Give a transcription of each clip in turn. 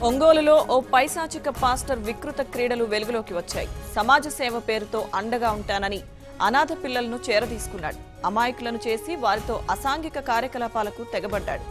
ఒంగోలులో ఓ పైశాచిక పాస్టర్ వికృత క్రీడలు వెలుగులోకి వచ్చాయి సమాజ సేవ పేరుతో అండగా ఉంటానని అనాథ పిల్లలను చేరదీసుకున్నాడు అమాయకులను చేసి వారితో అసాంఘిక కార్యకలాపాలకు తెగబడ్డాడు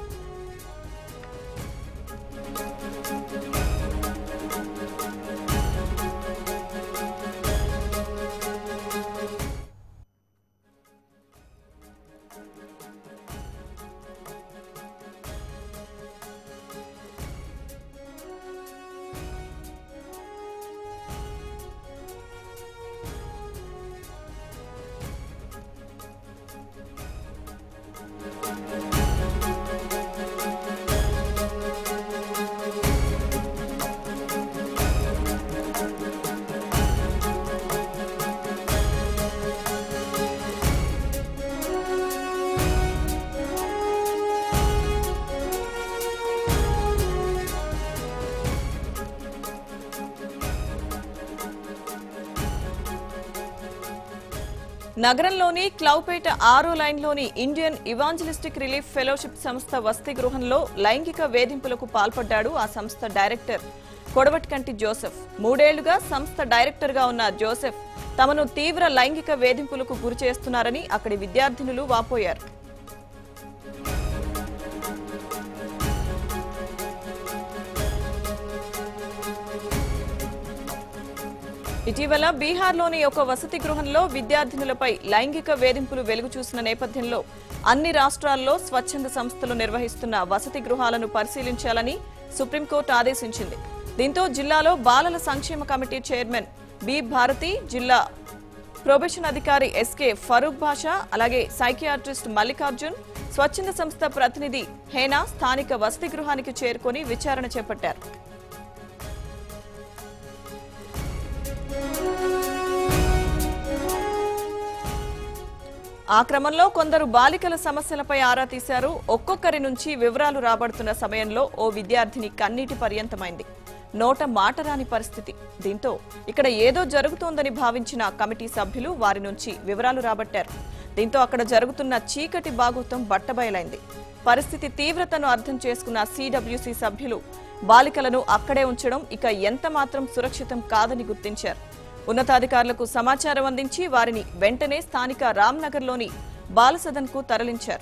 నగరంలోని క్లౌపేట ఆరో లైన్లోని ఇండియన్ ఇవాంజలిస్టిక్ రిలీఫ్ ఫెలోషిప్ సంస్థ వసతి గృహంలో లైంగిక వేధింపులకు పాల్పడ్డాడు ఆ సంస్థ డైరెక్టర్ కొడవటికంటి జోసెఫ్ మూడేళ్లుగా సంస్థ డైరెక్టర్గా ఉన్న జోసెఫ్ తమను తీవ్ర లైంగిక వేధింపులకు గురి చేస్తున్నారని అక్కడి విద్యార్థినులు వాపోయారు ఇటీవల బీహార్లోని ఒక వసతి గృహంలో విద్యార్థినులపై లైంగిక వేధింపులు వెలుగు చూసిన నేపథ్యంలో అన్ని రాష్ట్రాల్లో స్వచ్ఛంద సంస్థలు నిర్వహిస్తున్న వసతి గృహాలను పరిశీలించాలని సుప్రీంకోర్టు ఆదేశించింది దీంతో జిల్లాలో బాలల సంక్షేమ కమిటీ చైర్మన్ బి భారతి జిల్లా ప్రొబేషన్ అధికారి ఎస్కే ఫరూక్ భాషా అలాగే సైకియాట్రిస్ట్ మల్లికార్జున్ స్వచ్ఛంద సంస్థ ప్రతినిధి హేనా స్థానిక వసతి గృహానికి చేరుకొని విచారణ చేపట్టారు ఆ క్రమంలో కొందరు బాలికల సమస్యలపై ఆరా తీశారు ఒక్కొక్కరి నుంచి వివరాలు రాబడుతున్న సమయంలో ఓ విద్యార్థిని కన్నీటి పర్యంతమైంది నోట మాట రాని పరిస్థితి దీంతో ఇక్కడ ఏదో జరుగుతోందని భావించిన కమిటీ సభ్యులు వారి నుంచి వివరాలు రాబట్టారు దీంతో అక్కడ జరుగుతున్న చీకటి బాగోతం బట్టబయలైంది పరిస్థితి తీవ్రతను అర్థం చేసుకున్న సిడబ్ల్యూసీ సభ్యులు బాలికలను అక్కడే ఉంచడం ఇక ఎంత మాత్రం సురక్షితం కాదని గుర్తించారు ఉన్నతాధికారులకు సమాచారం అందించి వారిని వెంటనే స్థానిక రామ్నగర్లోని బాలసదన్కు తరలించారు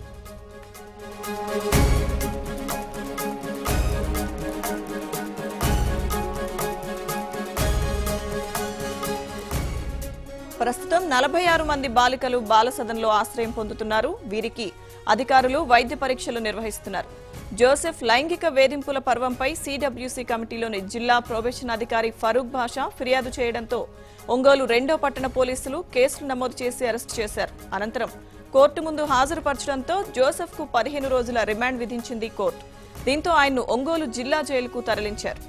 ప్రస్తుతం నలభై ఆరు మంది బాలికలు బాలసదన్లో ఆశ్రయం పొందుతున్నారు వీరికి అధికారులు వైద్య పరీక్షలు నిర్వహిస్తున్నారు జోసెఫ్ లైంగిక వేధింపుల పర్వంపై సిడబ్ల్యూసీ కమిటీలోని జిల్లా ప్రొబేషన్ అధికారి ఫరూక్ భాషా ఫిర్యాదు చేయడంతో ఒంగోలు రెండో పట్టణ పోలీసులు కేసులు నమోదు చేసి అరెస్టు చేశారు అనంతరం కోర్టు ముందు హాజరుపరచడంతో జోసెఫ్ కు పదిహేను రోజుల రిమాండ్ విధించింది కోర్టు దీంతో ఆయన్ను ఒంగోలు జిల్లా జైలుకు తరలించారు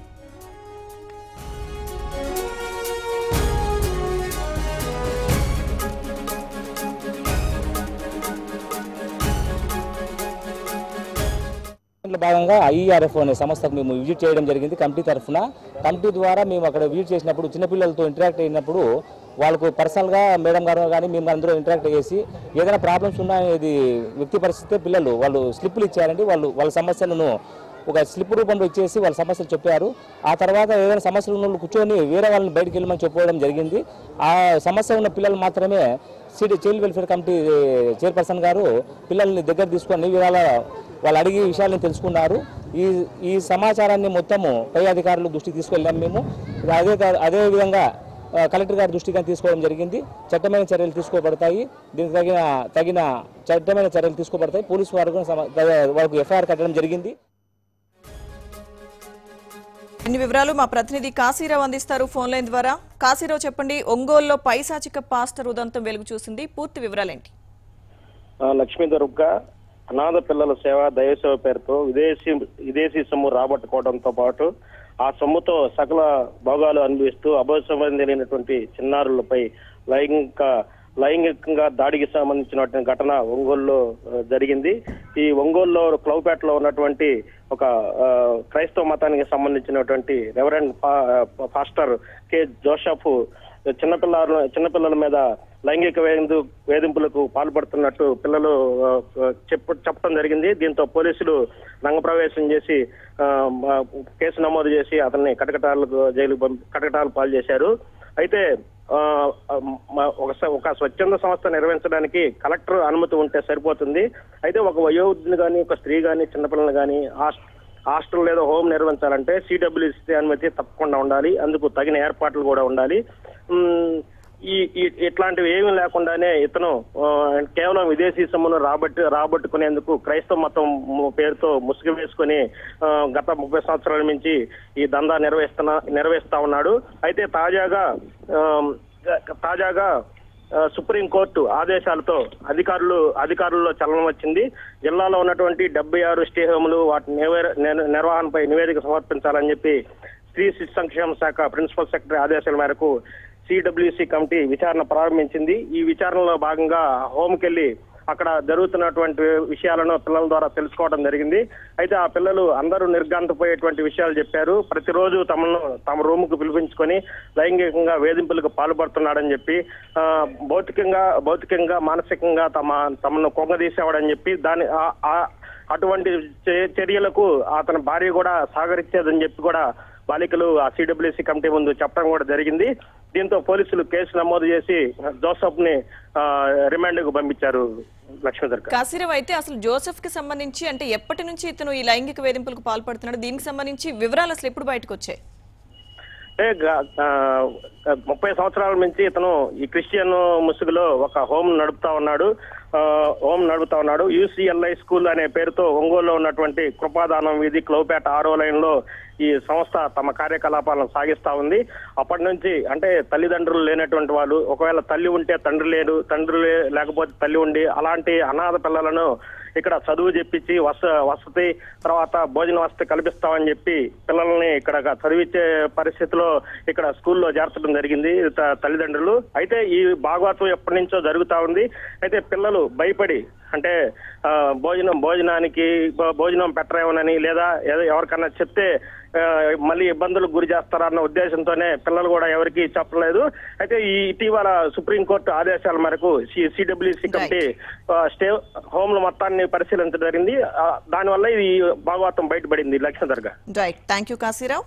దాంట్లో భాగంగా ఐఆర్ఎఫ్ అనే సంస్థకు మేము విజిట్ చేయడం జరిగింది కమిటీ తరఫున కమిటీ ద్వారా మేము అక్కడ విజిట్ చేసినప్పుడు చిన్నపిల్లలతో ఇంటరాక్ట్ అయినప్పుడు వాళ్ళకు పర్సనల్గా మేడం గారు కానీ మేము అందరూ ఇంటరాక్ట్ చేసి ఏదైనా ప్రాబ్లమ్స్ ఉన్నాయనేది వ్యక్తిపరిస్తే పిల్లలు వాళ్ళు స్లిప్పులు ఇచ్చారండి వాళ్ళు వాళ్ళ సమస్యలను ఒక స్లిప్ రూపంలో ఇచ్చేసి వాళ్ళ సమస్యలు చెప్పారు ఆ తర్వాత ఏదైనా సమస్యలు ఉన్న వాళ్ళు కూర్చొని వేరే వాళ్ళని బయటికి వెళ్ళమని చెప్పడం జరిగింది ఆ సమస్య ఉన్న పిల్లలు మాత్రమే city child welfare committee chairperson గారు పిల్లల్ని దగ్గర తీసుకొని ఇవాళ వాళ్ళు అడిగి విషయాలను తెలుసుకున్నారు ఈ ఈ సమాచారాన్ని మొత్తము పై అధికారుల దృష్టికి తీసుకెళ్ళాం మేము ఇది అదే కా- అదే విధంగా ఆ, కలెక్టర్ గారి దృష్టికి కానీ తీసుకోవడం జరిగింది చట్టమైన చర్యలు తీసుకోబడతాయి దీనికి తగిన తగిన చట్టమైన చర్యలు తీసుకోబడతాయి పోలీసు వారు కూడా సమ- వారికి ఎఫ్ఐఆర్ కట్టడం జరిగింది ఇన్ని వివరాలు మా ప్రతినిధి కాశీరావు అందిస్తారు ఫోన్ లైన్ ద్వారా కాశీరావు చెప్పండి ఒంగోలులో పైశాచిక పాస్టర్ ఉదంతం వెలుగు చూసింది పూర్తి వివరాలేంటి ఆ, లక్ష్మీ దుర్గ అనాథ పిల్లల సేవ దైవసేవ పేరుతో విదేశీ విదేశీ సొమ్ము రాబట్టుకోవడంతో పాటు ఆ సొమ్ముతో సకల భోగాలు అనుభవిస్తూ అభోసమం తెలియనటువంటి చిన్నారులపై లైంగిక లైంగికంగా దాడికి సంబంధించినటువంటి ఘటన ఒంగోలులో ఆ, జరిగింది ఈ ఒంగోలులో క్లౌపేటలో ఉన్నటువంటి ఒక ఆ, క్రైస్తవ మతానికి సంబంధించినటువంటి రెవరెండ్ ఫా- ఫాస్టర్ కె జోసఫ్ చిన్నపిల్లల చిన్నపిల్లల మీద లైంగిక వేధింపు వేధింపులకు పాల్పడుతున్నట్టు పిల్లలు ఆ, చెప్ప చెప్పడం జరిగింది దీంతో పోలీసులు రంగప్రవేశం చేసి ఆ, మా- కేసు నమోదు చేసి అతన్ని కటకటాలకు జైలు పంపి కటకటాలు పాలు చేశారు అయితే ఆ, మ- ఒక స- ఒక స్వచ్ఛంద సంస్థ నిర్వహించడానికి కలెక్టర్ అనుమతి ఉంటే సరిపోతుంది అయితే ఒక వయోవృద్ధుని కానీ ఒక స్త్రీ కానీ చిన్నపిల్లలు కానీ హాస్టల్ లేదా హోమ్ నిర్వహించాలంటే సిడబ్ల్యూసీ అనుమతి తప్పకుండా ఉండాలి అందుకు తగిన ఏర్పాట్లు కూడా ఉండాలి ఉమ్, ఈ ఈ- ఇట్లాంటివి ఏమీ లేకుండానే ఇతను ఆ, కేవలం విదేశీ సొమ్మును రాబట్టి రాబట్టుకునేందుకు క్రైస్తవ మతం ము- పేరుతో ముసుగు వేసుకుని ఆ, గత ముప్పై సంవత్సరాల నుంచి ఈ దందా నిర్వహిస్తున్న నిర్వహిస్తా ఉన్నాడు అయితే తాజాగా ఆ, తాజాగా ఆ, సుప్రీంకోర్టు ఆదేశాలతో అధికారులు అధికారుల్లో చలనం వచ్చింది జిల్లాలో ఉన్నటువంటి డెబ్బై ఆరు స్టే హోములు వాటి నివేర- నిర్- నిర్వహణపై నివేదిక సమర్పించాలని చెప్పి స్త్రీ శిశు సంక్షేమ శాఖ ప్రిన్సిపల్ సెక్రటరీ ఆదేశాల మేరకు సిడబ్ల్యూసి కమిటీ విచారణ ప్రారంభించింది ఈ విచారణలో భాగంగా హోమ్కెళ్లి అక్కడ జరుగుతున్నటువంటి విషయాలను పిల్లల ద్వారా తెలుసుకోవడం జరిగింది అయితే ఆ పిల్లలు అందరూ నిర్గాంతపోయేటువంటి విషయాలు చెప్పారు ప్రతిరోజు తమను తమ రూమ్ కు పిలిపించుకొని లైంగికంగా వేధింపులకు పాల్పడుతున్నాడని చెప్పి ఆ, భౌతికంగా భౌతికంగా మానసికంగా తమ తమను కొంగదీసేవాడని చెప్పి దాని ఆ- ఆ- అటువంటి చే- చర్యలకు అతని భార్య కూడా సహకరించేదని చెప్పి కూడా బాలికలు ఆ సిడబ్ల్యూసీ కమిటీ ముందు చెప్పడం కూడా జరిగింది దీంతో పోలీసులు కేసు నమోదు చేసి జోసఫ్ ని రిమాండ్ కు పంపించారు లక్ష్మీధర్ గారు. కాసిరవ్ అయితే అసలు జోసెఫ్ కి సంబంధించి అంటే ఎప్పటి నుంచి ఇతను ఈ లైంగిక వేధింపులకు పాల్పడుతున్నాడు దీనికి సంబంధించి వివరాలు అసలు ఎప్పుడు బయటకు వచ్చాయి అంటే గ- ఆ, ముప్పై సంవత్సరాల నుంచి ఇతను ఈ క్రిస్టియన్ ముసుగులో ఒక హోమ్ నడుపుతా ఉన్నాడు ఆ, హోమ్ నడుపుతా ఉన్నాడు యూసీఎల్ఐ స్కూల్ అనే పేరుతో ఒంగోలులో ఉన్నటువంటి కృపాదానం వీధి క్లౌపేట ఆరో లైన్ లో ఈ సంస్థ తమ కార్యకలాపాలను సాగిస్తా ఉంది అప్పటి నుంచి అంటే తల్లిదండ్రులు లేనటువంటి వాళ్ళు ఒకవేళ తల్లి ఉంటే తండ్రి లేరు తండ్రి లే- లేకపోతే తల్లి ఉండి అలాంటి అనాథ పిల్లలను ఇక్కడ చదువు చెప్పించి వస వసతి తర్వాత భోజన వసతి కల్పిస్తామని చెప్పి పిల్లల్ని ఇక్కడ చదివించే పరిస్థితిలో ఇక్కడ స్కూల్లో చేర్చడం జరిగింది త- తల్లిదండ్రులు అయితే ఈ భాగవతం ఎప్పటి నుంచో జరుగుతా ఉంది అయితే పిల్లలు భయపడి అంటే ఆ, భోజనం భోజనానికి భో- భోజనం పెట్టరేమోనని లేదా ఏదో ఎవరికన్నా చెప్తే ఆ, మళ్ళీ ఇబ్బందులకు గురి చేస్తారన్న ఉద్దేశంతోనే పిల్లలు కూడా ఎవరికి చెప్పలేదు అయితే ఈ ఇటీవల సుప్రీంకోర్టు ఆదేశాల మేరకు సిడబ్ల్యూసి కమిటీ ఆ, స్టే హోమ్ల మొత్తాన్ని పరిశీలించడం జరిగింది ఆ, దానివల్ల ఇది భాగవతం బయటపడింది లక్ష్మీధర్ గారు రైట్ థ్యాంక్ యూ కాశీరావు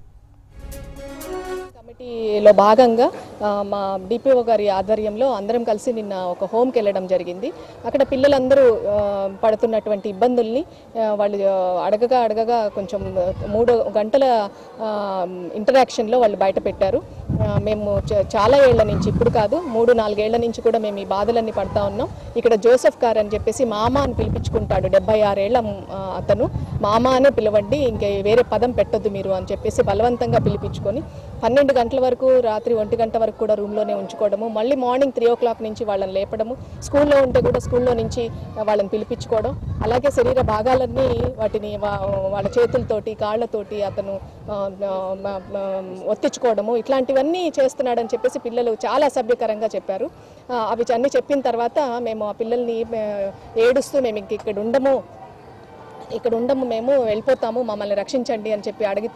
కమిటీలో భాగంగా ఆ, మా డిపిఓ గారి ఆధ్వర్యంలో అందరం కలిసి నిన్న ఒక హోమ్కి వెళ్ళడం జరిగింది అక్కడ పిల్లలందరూ ఆ, పడుతున్నటువంటి ఇబ్బందుల్ని ఆ, వాళ్ళు ఆ, అడగగా అడగగా కొంచెం ఆ, మూడు గంటల ఇంటరాక్షన్లో వాళ్ళు బయట పెట్టారు ఆ, మేము చ- చాలా ఏళ్ల నుంచి ఇప్పుడు కాదు మూడు నాలుగేళ్ల నుంచి కూడా మేము ఈ బాధలన్నీ పడతా ఉన్నాం ఇక్కడ జోసెఫ్ గారు అని చెప్పేసి మామ అని పిలిపించుకుంటాడు డెబ్బై ఆరేళ్ల ఆ, అతను మామ అనే పిలవండి ఇంకే వేరే పదం పెట్టొద్దు మీరు అని చెప్పేసి బలవంతంగా పిలిపించుకొని పన్నెండు గంటల వరకు రాత్రి ఒంటి గంట వరకు కూడా రూమ్లోనే ఉంచుకోవడము మళ్ళీ మార్నింగ్ త్రీ ఓ క్లాక్ నుంచి వాళ్ళని లేపడము స్కూల్లో ఉంటే కూడా స్కూల్లో నుంచి వాళ్ళని పిలిపించుకోవడం అలాగే శరీర భాగాలన్నీ వాటిని వా- వాళ్ళ చేతులతోటి కాళ్ళతోటి అతను ఆ, ఆ, మ- మ- ఒత్తించుకోవడము ఇట్లాంటివన్నీ చేస్తున్నాడని చెప్పేసి పిల్లలు చాలా అసభ్యకరంగా చెప్పారు ఆ, అవి అన్నీ చెప్పిన తర్వాత మేము ఆ పిల్లల్ని ఆ, ఏడుస్తూ మేము ఇంక ఇక్కడ ఉండము ఇక్కడ ఉండము మేము వెళ్ళిపోతాము మమ్మల్ని రక్షించండి అని చెప్పి అడిగితే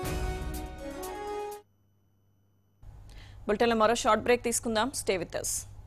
బులెటిన్లో మరో షార్ట్ బ్రేక్ తీసుకుందాం స్టే విత్ అస్